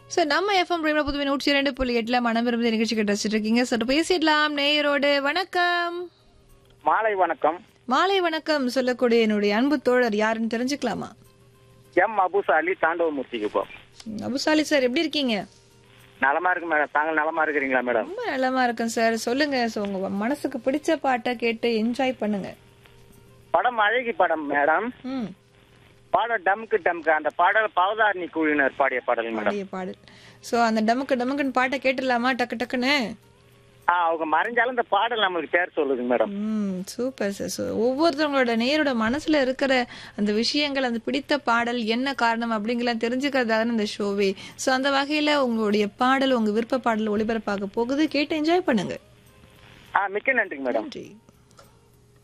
so நம்ம FM பிரேம புதுவை நூற்றி இரண்டு புள்ளி எட்டுல மனம் விரும்புத நிகழ்ச்சி கிட்ட வச்சுட்டு இருக்கீங்க ஸோ பேசிடலாம் நேயரோடு வணக்கம் மாலை வணக்கம் மாலை வணக்கம் சொல்லக்கூடிய என்னுடைய அன்பு தோழர் யாருன்னு தெரிஞ்சுக்கலாமா எம் அபுசாலி தாண்டவமூர்த்திக்கு இப்போ அபுசாலி சார் எப்படி இருக்கீங்க நலமா இருக்கு மேடம் தாங்கள் நலமா இருக்கிறீங்களா மேடம் ரொம்ப நலமா இருக்கேன் சார் சொல்லுங்க ஸோ உங்க மனசுக்கு பிடிச்ச பாட்டை கேட்டு என்ஜாய் பண்ணுங்க படம் அழகி படம் மேடம் ம் பாடல் டம்க்கு டம்க்கு அந்த பாடல் பவதாரணி குழுவினர் பாடிய பாடல் மேடம் பாடிய பாடல் ஸோ அந்த டமுக்கு டமுக்குன்னு பாட்டை கேட்டுடலாமா டக்கு டக்குன்னு ஆ அவங்க மறைஞ்சாலும் இந்த பாடல் நம்மளுக்கு பேர் சொல்லுது மேடம் ம் சூப்பர் சார் ஸோ ஒவ்வொருத்தவங்களோட நேரோட மனசுல இருக்கிற அந்த விஷயங்கள் அந்த பிடித்த பாடல் என்ன காரணம் அப்படிங்கலாம் தெரிஞ்சுக்கிறதாக இந்த ஷோவே ஸோ அந்த வகையில உங்களுடைய பாடல் உங்க விருப்ப பாடல் ஒளிபரப்பாக போகுது கேட்டு என்ஜாய் பண்ணுங்க ஆ மிக்க நன்றிங்க மேடம் நன்றி